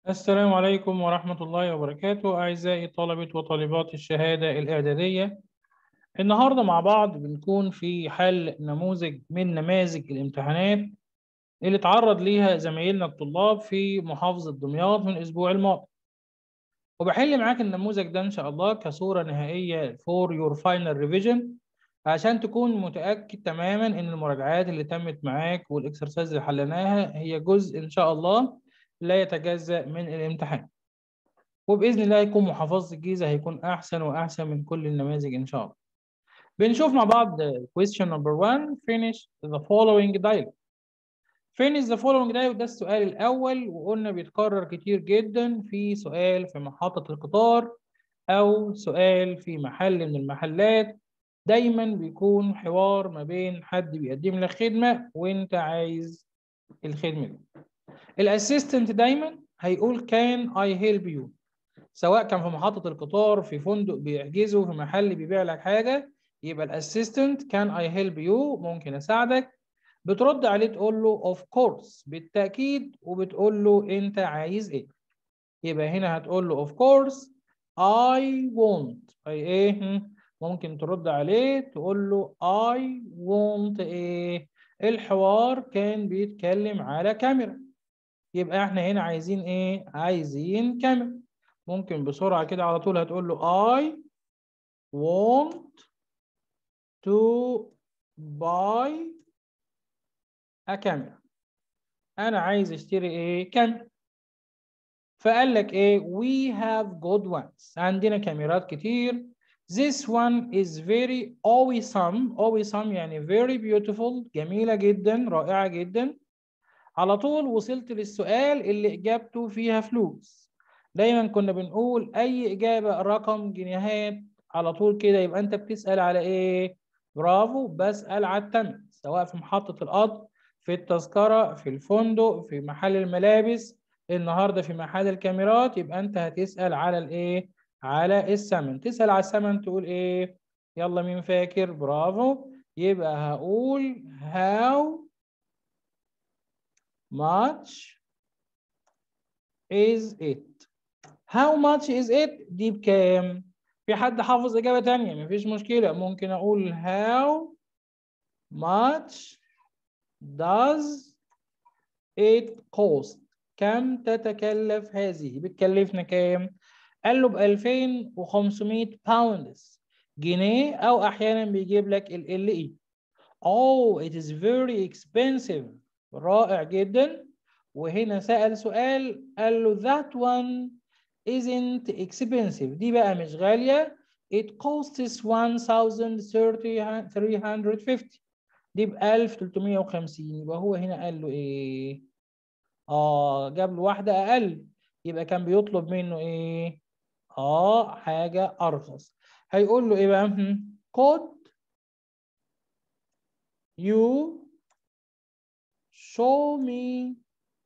السلام عليكم ورحمة الله وبركاته أعزائي طلبة وطالبات الشهادة الإعدادية النهاردة مع بعض بنكون في حل نموذج من نماذج الامتحانات اللي تعرض ليها زمايلنا الطلاب في محافظة دمياط من الأسبوع الماضي وبحل معاك النموذج ده إن شاء الله كصورة نهائية for your final revision عشان تكون متأكد تماما إن المراجعات اللي تمت معاك والإكسرسايز اللي حليناها هي جزء إن شاء الله لا يتجزأ من الامتحان وبإذن الله يكون محافظة الجيزة هيكون أحسن وأحسن من كل النماذج إن شاء الله بنشوف مع بعض question number one finish the following dialogue finish the following dialogue ده السؤال الأول وقلنا بيتكرر كتير جدا في سؤال في محطة القطار أو سؤال في محل من المحلات دايما بيكون حوار ما بين حد بيقدم لك خدمة وانت عايز الخدمة دي الاسيستنت دايما هيقول كان اي هيلب يو سواء كان في محطة القطار في فندق بيحجزه في محل بيبيع لك حاجة يبقى الاسيستنت كان اي هيلب يو ممكن اساعدك بترد عليه تقول له اوف كورس بالتأكيد وبتقول له انت عايز ايه يبقى هنا هتقول له اوف كورس I want اي ايه ممكن ترد عليه تقول له I want ايه الحوار كان بيتكلم على كاميرا يبقى احنا هنا عايزين ايه عايزين كاميرا ممكن بسرعة كده على طول هتقول له I want to buy a camera انا عايز اشتري ايه كاميرا فقال لك ايه we have good ones عندنا كاميرات كتير this one is very awesome awesome يعني very beautiful جميلة جدا رائعة جدا على طول وصلت للسؤال اللي إجابته فيها فلوس دايما كنا بنقول أي إجابة رقم جنيهات على طول كده يبقى أنت بتسأل على إيه؟ برافو بسأل على الثمن سواء في محطة القطر في التذكرة في الفندق في محل الملابس النهاردة في محل الكاميرات يبقى أنت هتسأل على الإيه؟ على الثمن تسأل على الثمن تقول إيه؟ يلا مين فاكر؟ برافو يبقى هقول how much is it how much is it دي بكام في حد حافظ إجابة تانية مفيش مشكلة ممكن أقول how much does it cost كم تتكلف هذه بتكلفنا كام قال له ب 2500 باوندز جنيه أو أحيانا بيجيب لك ال ال إي Oh it is very expensive رائع جدا وهنا سأل سؤال قال له that one isn't expensive دي بقى مش غالية it costs 1350 دي ب 1350 يبقى هو هنا قال له ايه اه جاب له واحدة أقل يبقى كان بيطلب منه ايه اه حاجة أرخص هيقول له ايه بقى could you show me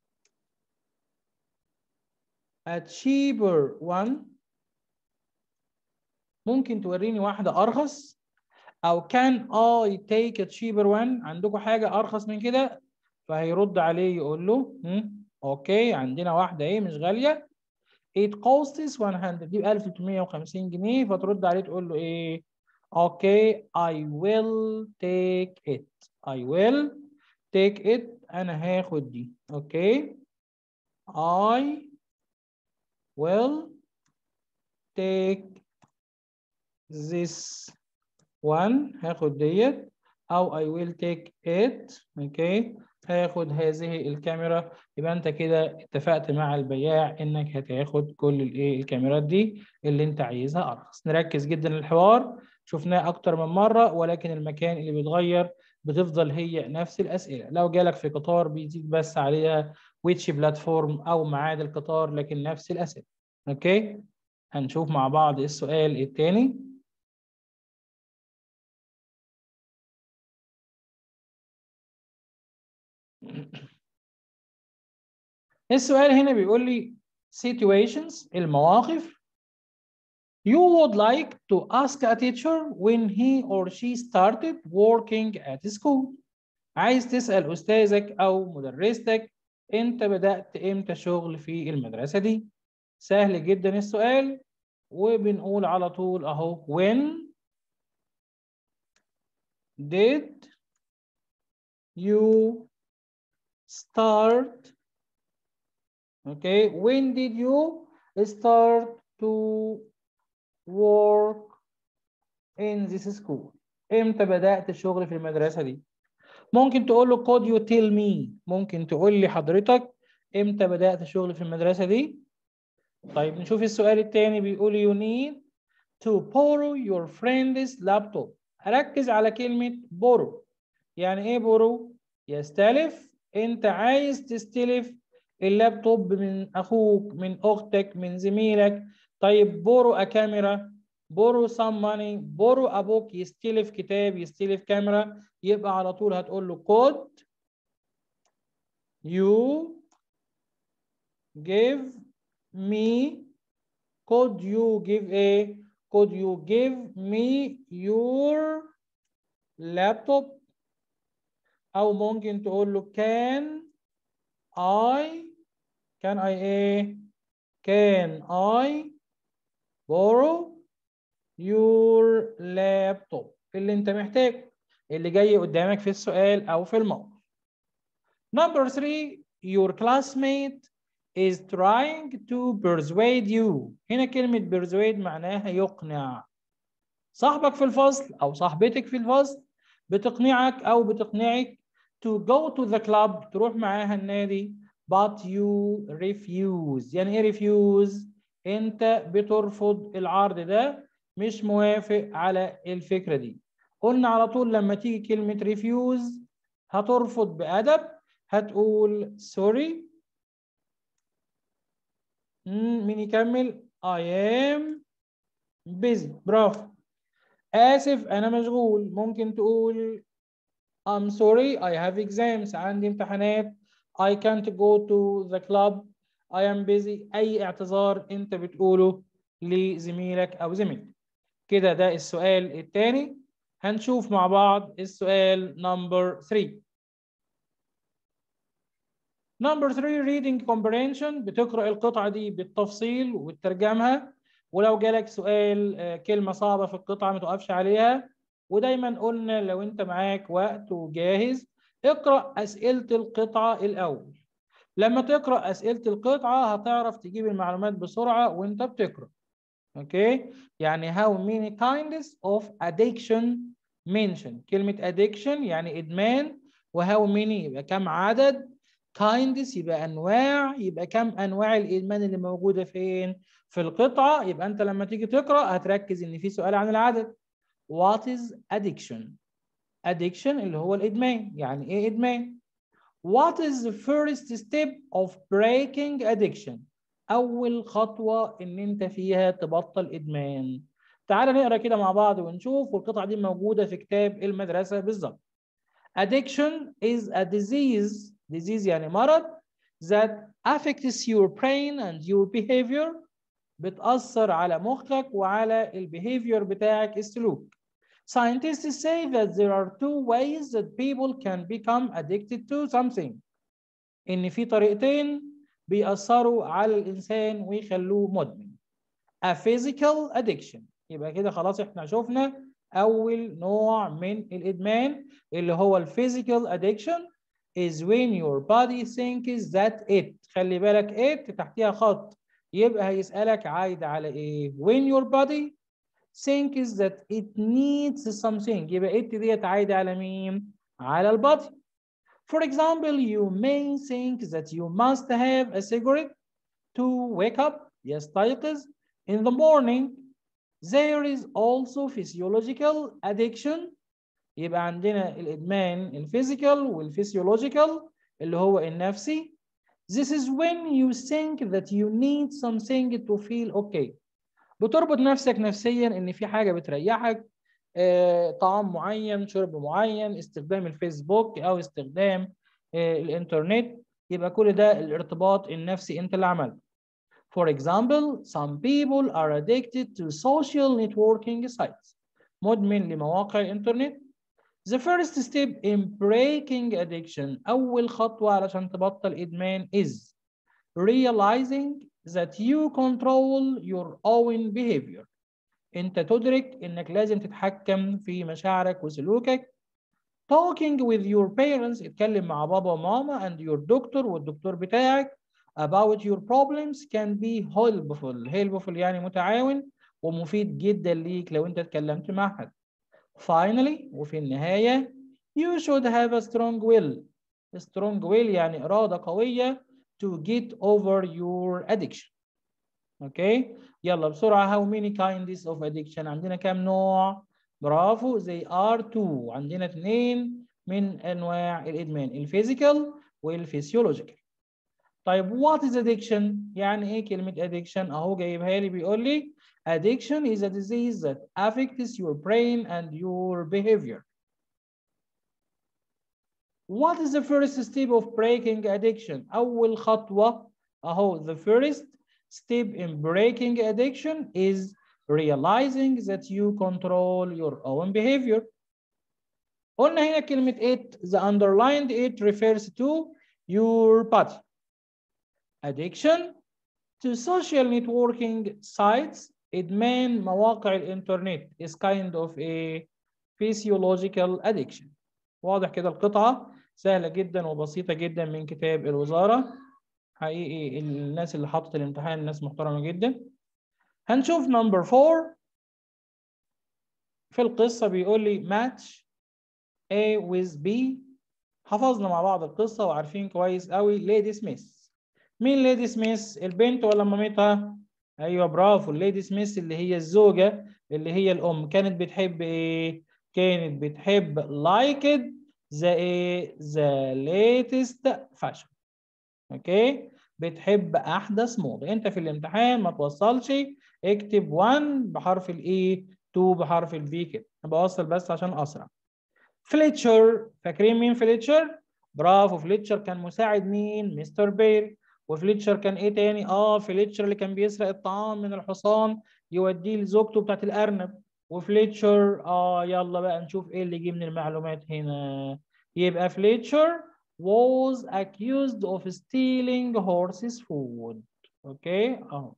a cheaper one ممكن توريني واحدة أرخص أو can I take a cheaper one عندكم حاجة أرخص من كده فهيرد عليه يقول له أوكي عندنا واحدة إيه مش غالية it costs 100 دي ب 1350 جنيه فترد عليه تقول له إيه أوكي I will take it I will take it انا هاخد دي اوكي I will take this one هاخد ديت او I will take it اوكي هاخد هذه الكاميرا يبقى انت كده اتفقت مع البياع انك هتاخد كل الايه الكاميرات دي اللي انت عايزها ارخص نركز جدا الحوار شفناه اكتر من مره ولكن المكان اللي بيتغير بتفضل هي نفس الأسئلة لو جالك في قطار بيزيد بس عليها which بلاتفورم أو ميعاد القطار لكن نفس الأسئلة أوكي هنشوف مع بعض السؤال الثاني السؤال هنا بيقول لي situations المواقف You would like to ask a teacher when he or she started working at school. عايز تسأل أستاذك أو مدرستك انت بدأت امتى شغل في المدرسة دي سهل جدا السؤال وبنقول على طول اهو when did you start okay when did you start to work in this school امتى بدأت الشغل في المدرسة دي ممكن تقول له could you tell me ممكن تقول لي حضرتك امتى بدأت الشغل في المدرسة دي طيب نشوف السؤال الثاني بيقول you need to borrow your friend's laptop ركز على كلمة borrow يعني ايه borrow يستلف انت عايز تستلف اللابتوب من اخوك من اختك من زميلك طيب بورو كاميرا بورو some money بورو ابوك يستلف كتاب يستلف كاميرا يبقى على طول هتقول له كود you give me could you give a could you give me your laptop او ممكن تقول له can I can I a can I borrow your laptop اللي انت محتاجه اللي جاي قدامك في السؤال او في الموقف number three your classmate is trying to persuade you هنا كلمة persuade معناها يقنع صاحبك في الفصل أو صاحبتك في الفصل بتقنعك أو بتقنعك to go to the club تروح معاها النادي but you refuse يعني ايه refuse انت بترفض العرض ده مش موافق على الفكرة دي قلنا على طول لما تيجي كلمة refuse هترفض بأدب هتقول sorry مين يكمل I am busy برافو آسف أنا مشغول ممكن تقول I'm sorry I have exams عندي امتحانات I can't go to the club I am busy أي اعتذار أنت بتقوله لزميلك أو زميلك كده ده السؤال الثاني هنشوف مع بعض السؤال نمبر 3 نمبر 3 reading comprehension بتقرأ القطعة دي بالتفصيل وتترجمها ولو جالك سؤال كلمة صعبة في القطعة ما توقفش عليها ودايما قلنا لو انت معاك وقت وجاهز اقرأ أسئلة القطعة الأول لما تقرأ أسئلة القطعة هتعرف تجيب المعلومات بسرعة وانت بتقرأ اوكي يعني how many kinds of addiction mentioned كلمة addiction يعني إدمان وهاو many يبقى كم عدد kindness يبقى انواع يبقى كم انواع الادمان اللي موجوده فين في القطعه يبقى انت لما تيجي تقرا هتركز ان في سؤال عن العدد what is addiction addiction اللي هو الادمان يعني ايه ادمان what is the first step of breaking addiction اول خطوه ان انت فيها تبطل ادمان تعال نقرا كده مع بعض ونشوف والقطعه دي موجوده في كتاب المدرسه بالظبط addiction is a disease disease يعني مرض that affects your brain and your behavior بتأثر على مخك وعلى البيهيفير بتاعك السلوك. Scientists say that there are two ways that people can become addicted to something. إن في طريقتين بيأثروا على الإنسان ويخلوه مدمن. A physical addiction. يبقى كده خلاص احنا شفنا أول نوع من الإدمان اللي هو الفيزيكال addiction is when your body thinks that it خلي بالك it تحتيها خط يبقى هيسألك عايد على ايه when your body thinks that it needs something يبقى it ديت عايدة على مين على البادي for example you may think that you must have a cigarette to wake up يستيقظ in the morning there is also physiological addiction يبقى عندنا الادمان الفيزيكال والفسيولوجيكال اللي هو النفسي This is when you think that you need something to feel okay. بتربط نفسك نفسيا ان في حاجه بتريحك آه، طعام معين شرب معين استخدام الفيسبوك او استخدام آه، الانترنت يبقى كل ده الارتباط النفسي انت اللي عملته. For example, some people are addicted to social networking sites. مدمن لمواقع الانترنت The first step in breaking addiction أول خطوة علشان تبطل إدمان is realizing that you control your own behavior أنت تدرك إنك لازم تتحكم في مشاعرك وسلوكك talking with your parents اتكلم مع بابا وماما and your doctor والدكتور بتاعك about your problems can be helpful helpful يعني متعاون ومفيد جدا ليك لو انت اتكلمت مع حد finally وفي النهاية you should have a strong will strong will يعني إرادة قوية to get over your addiction اوكي يلا بسرعة how many kinds of addiction عندنا كام نوع برافو they are two عندنا اثنين من انواع الادمان الفيزيكال والفسيولوجيكال طيب what is addiction يعني ايه كلمة addiction اهو جايبها لي بيقول لي addiction is a disease that affects your brain and your behavior what is the first step of breaking addiction اول خطوة اهو the first step in breaking addiction is realizing that you control your own behavior. قلنا هنا كلمة it, the underlined it refers to your body. Addiction to social networking sites, إدمان مواقع الإنترنت is kind of a physiological addiction. واضح كده القطعة سهلة جدا وبسيطة جدا من كتاب الوزارة. حقيقي الناس اللي حطت الامتحان ناس محترمة جدا. هنشوف نمبر 4 في القصة بيقول لي match A with B حفظنا مع بعض القصة وعارفين كويس قوي ليدي سميث مين ليدي سميث البنت ولا مامتها ايوه برافو ليدي سميث اللي هي الزوجة اللي هي الأم كانت بتحب ايه كانت بتحب like it the the latest fashion اوكي بتحب احدث موضه انت في الامتحان ما توصلش اكتب 1 بحرف الاي 2 بحرف البي كده انا بوصل بس عشان اسرع فليتشر فاكرين مين فليتشر برافو فليتشر كان مساعد مين مستر بيري وفليتشر كان ايه تاني اه فليتشر اللي كان بيسرق الطعام من الحصان يوديه لزوجته بتاعت الارنب وفليتشر اه يلا بقى نشوف ايه اللي جه من المعلومات هنا يبقى فليتشر was accused of stealing horses food اوكي اهو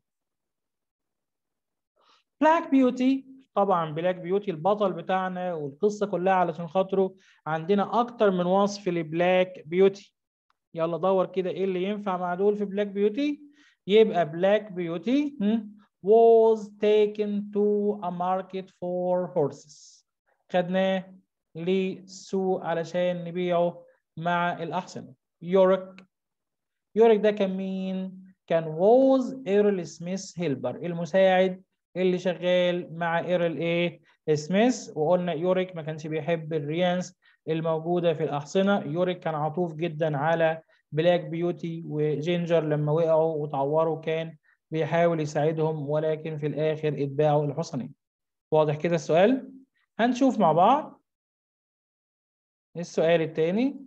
بلاك بيوتي طبعا بلاك بيوتي البطل بتاعنا والقصه كلها علشان خاطره عندنا اكتر من وصف لبلاك بيوتي يلا دور كده ايه اللي ينفع مع دول في بلاك بيوتي يبقى بلاك بيوتي was taken to a market for horses خدناه للسوق علشان نبيعه مع الأحسنة يورك يورك ده كان مين؟ كان ووز ايرل سميث هيلبر المساعد اللي شغال مع ايرل ايه؟ سميث وقلنا يوريك ما كانش بيحب الريانس الموجودة في الأحصنة يوريك كان عطوف جدا على بلاك بيوتي وجينجر لما وقعوا وتعوروا كان بيحاول يساعدهم ولكن في الآخر اتباعوا الحصنين واضح كده السؤال؟ هنشوف مع بعض السؤال الثاني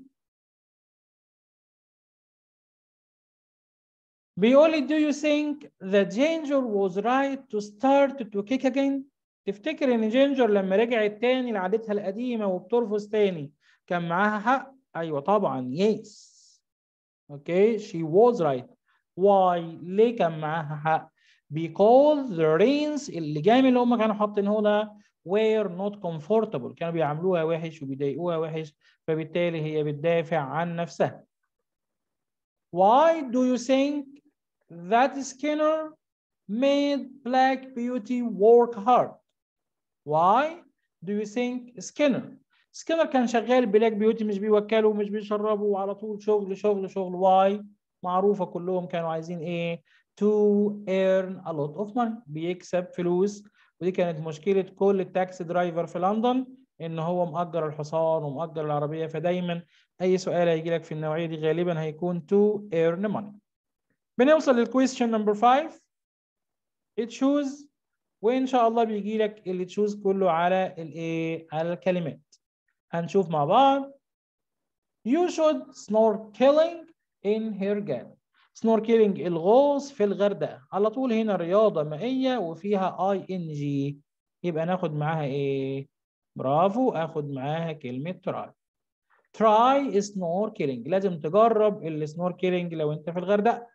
بيقول لي do you think that Ginger was right to start to kick again؟ تفتكر ان جينجر لما رجعت تاني لعادتها القديمة وبترفض تاني كان معاها حق؟ ايوه طبعا yes. اوكي she was right. why؟ ليه كان معاها حق؟ because the reins اللجام اللي هم كانوا حاطينه ده were not comfortable كانوا بيعاملوها وحش وبيضايقوها وحش فبالتالي هي بتدافع عن نفسها. Why do you think that Skinner made Black Beauty work hard? Why do you think Skinner? Skinner كان شغال بلاك بيوتي مش بيوكله ومش بيشربه وعلى طول شغل شغل شغل واي معروفة كلهم كانوا عايزين ايه to earn a lot of money بيكسب فلوس ودي كانت مشكلة كل التاكسي درايفر في لندن ان هو مأجر الحصان ومأجر العربية فدايما اي سؤال هيجي لك في النوعية دي غالبا هيكون to earn money بنوصل للكويستشن نمبر 5 تشوز وان شاء الله بيجي لك اللي تشوز كله على الايه على الكلمات هنشوف مع بعض you should snorkeling in Hurghada snorkeling الغوص في الغردقة على طول هنا رياضة مائية وفيها اي ان جي يبقى ناخد معاها ايه برافو اخد معاها كلمة try try snorkeling لازم تجرب السنوركلينج لو انت في الغردقة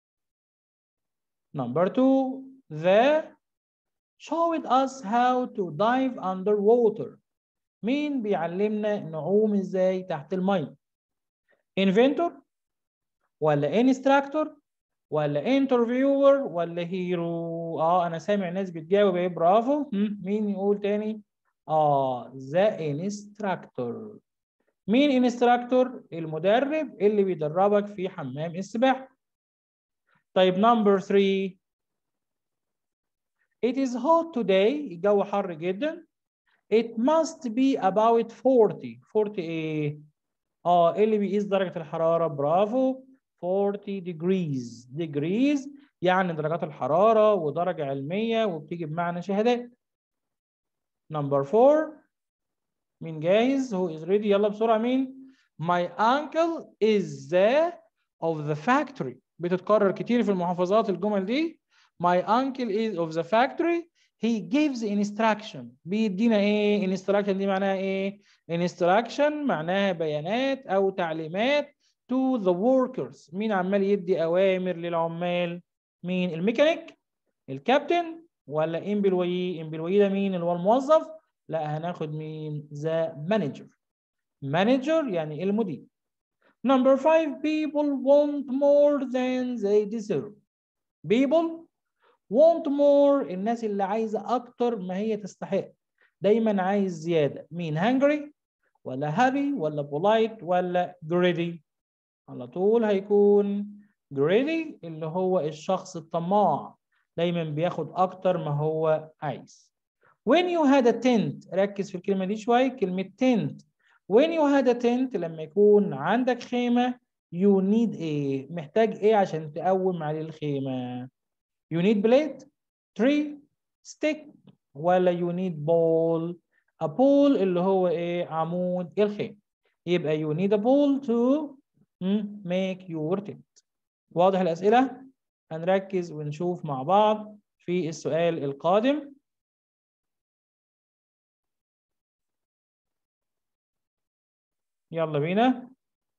number two the showed us how to dive underwater مين بيعلمنا نعوم ازاي تحت المية inventor ولا instructor ولا interviewer ولا hero اه انا سامع ناس بتجاوب ايه برافو مين يقول تاني اه the instructor مين instructor المدرب اللي بيدربك في حمام السباحة طيب number 3 It is hot today الجو حر جدا It must be about 40 40 ايه اه إيه اللي بيقيس درجة الحرارة برافو 40 degrees degrees يعني درجات الحرارة ودرجة علمية وبتيجي بمعنى شهادات number 4 مين جاهز who is ready يلا بسرعة مين my uncle is the of the factory بتتكرر كتير في المحافظات الجمل دي my uncle is of the factory he gives instruction بيدينا ايه instruction دي معناها ايه instruction معناها بيانات او تعليمات to the workers مين عمال يدي اوامر للعمال مين الميكانيك الكابتن ولا امبلوي امبلوي ده مين اللي هو الموظف لا هناخد مين ذا مانجر مانجر يعني المدير number five people want more than they deserve people want more الناس اللي عايزة أكتر ما هي تستحق دايما عايز زيادة مين hungry ولا happy ولا polite ولا greedy على طول هيكون greedy اللي هو الشخص الطماع دايما بياخد أكتر ما هو عايز when you had a tent ركز في الكلمة دي شوية كلمة tent when you had a tent لما يكون عندك خيمة you need ايه محتاج ايه عشان تقوم عليه الخيمة You need blade, tree, stick ولا you need ball. A pole اللي هو ايه عمود الخيم. يبقى you need a pole to make your tent. واضح الأسئلة؟ هنركز ونشوف مع بعض في السؤال القادم. يلا بينا.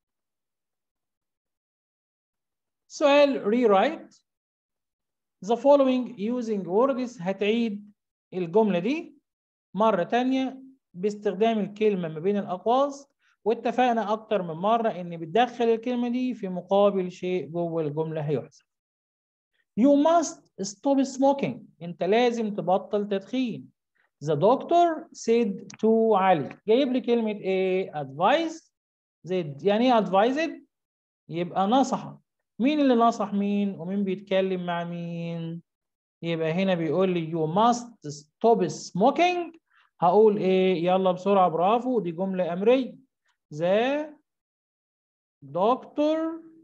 سؤال rewrite the following using words هتعيد الجملة دي مرة تانية باستخدام الكلمة ما بين الأقواس واتفقنا أكتر من مرة إن بتدخل الكلمة دي في مقابل شيء جوه الجملة هيحذف. You must stop smoking. أنت لازم تبطل تدخين. The doctor said to علي. جايب لي كلمة إيه؟ advice زد. يعني إيه advised؟ يبقى نصح. مين اللي نصح مين ومين بيتكلم مع مين يبقى هنا بيقول لي you must stop smoking هقول ايه يلا بسرعة برافو دي جملة أمرية the doctor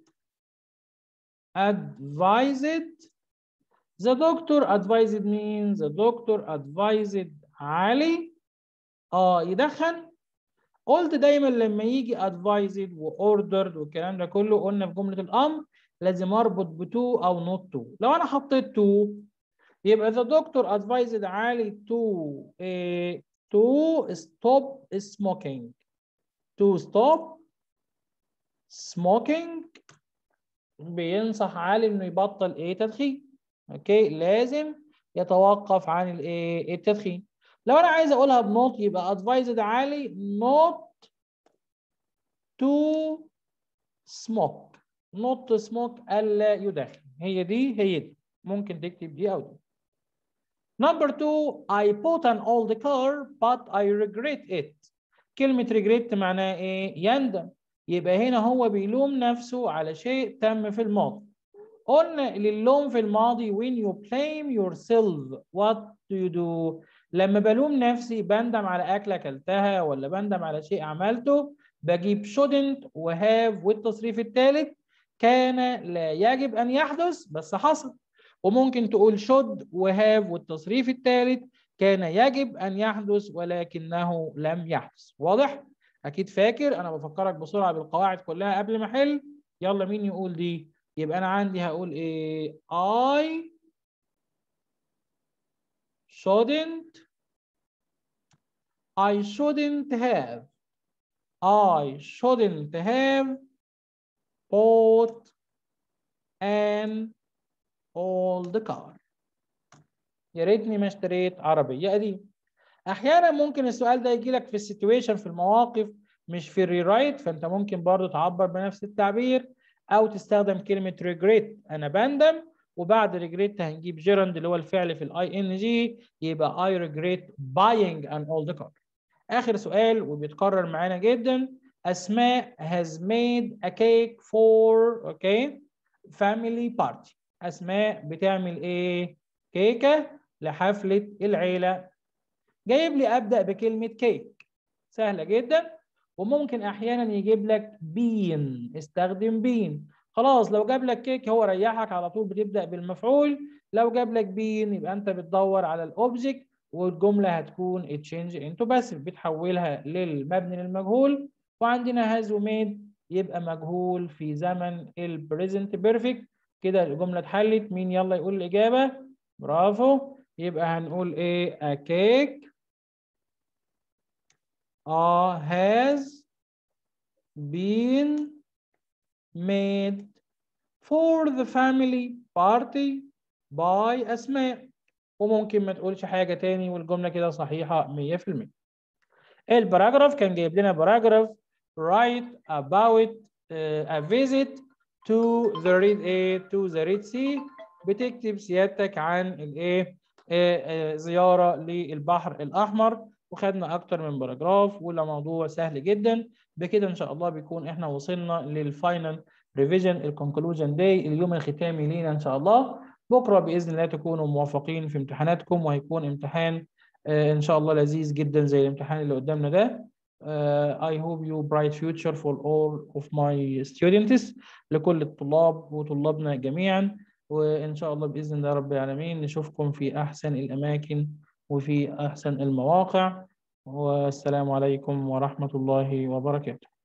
advised the doctor advised means the doctor advised علي اه يدخن قلت دايما لما يجي advised واوردرد والكلام ده كله قلنا في جملة الأمر لازم اربط بتو او نوت تو لو انا حطيت تو يبقى the doctor advised علي to eh, to stop smoking to stop smoking بينصح علي انه يبطل ايه تدخين اوكي لازم يتوقف عن الايه التدخين لو انا عايز اقولها بنوت يبقى advised علي not to smoke not to smoke ألا يدخن هي دي هي دي ممكن تكتب دي أو دي Number two, I bought an old car but I regret it. كلمة regret معناها إيه؟ يندم. يبقى هنا هو بيلوم نفسه على شيء تم في الماضي. قلنا للوم في الماضي when you blame yourself what do you do؟ لما بلوم نفسي بندم على أكلة أكلتها ولا بندم على شيء عملته بجيب shouldn't وهاف والتصريف الثالث كان لا يجب أن يحدث بس حصل وممكن تقول should وهاف والتصريف الثالث كان يجب أن يحدث ولكنه لم يحدث واضح؟ أكيد فاكر أنا بفكرك بسرعة بالقواعد كلها قبل ما أحل يلا مين يقول دي؟ يبقى أنا عندي هقول إيه؟ I shouldn't I shouldn't have I shouldn't have bought an old car يا ريتني ما اشتريت عربية قديمة احيانا ممكن السؤال ده يجي لك في السيتويشن في المواقف مش في الريرايت فانت ممكن برضو تعبر بنفس التعبير او تستخدم كلمه regret انا بندم وبعد regret هنجيب gerund اللي هو الفعل في الاي ان جي يبقى I regret buying an old car اخر سؤال وبيتكرر معانا جدا اسماء has made a cake for okay family party اسماء بتعمل ايه كيكه لحفله العيله جايب لي ابدا بكلمه كيك سهله جدا وممكن احيانا يجيب لك بين استخدم بين خلاص لو جاب لك كيك هو ريحك على طول بتبدا بالمفعول لو جاب لك بين يبقى انت بتدور على الاوبجكت والجمله هتكون تشينج انتو بس بتحولها للمبني للمجهول وعندنا هاز وميد يبقى مجهول في زمن البريزنت بيرفكت كده الجمله اتحلت مين يلا يقول الاجابه برافو يبقى هنقول ايه a cake uh, has been made for the family party by أسماء وممكن ما تقولش حاجة تاني والجملة كده صحيحة 100% الباراجراف كان جايب لنا باراجراف write about uh, a visit to the Red A to the Red Sea بتكتب سيادتك عن الايه زيارة للبحر الأحمر وخدنا أكتر من باراجراف ولا موضوع سهل جدا بكده إن شاء الله بيكون إحنا وصلنا للفاينل ريفيجن الكونكلوجن داي اليوم الختامي لينا إن شاء الله بكرة بإذن الله تكونوا موفقين في امتحاناتكم وهيكون امتحان آه إن شاء الله لذيذ جدا زي الامتحان اللي قدامنا ده Uh, I hope you bright future for all of my students لكل الطلاب وطلابنا جميعا وإن شاء الله بإذن الله رب العالمين نشوفكم في أحسن الأماكن وفي أحسن المواقع والسلام عليكم ورحمة الله وبركاته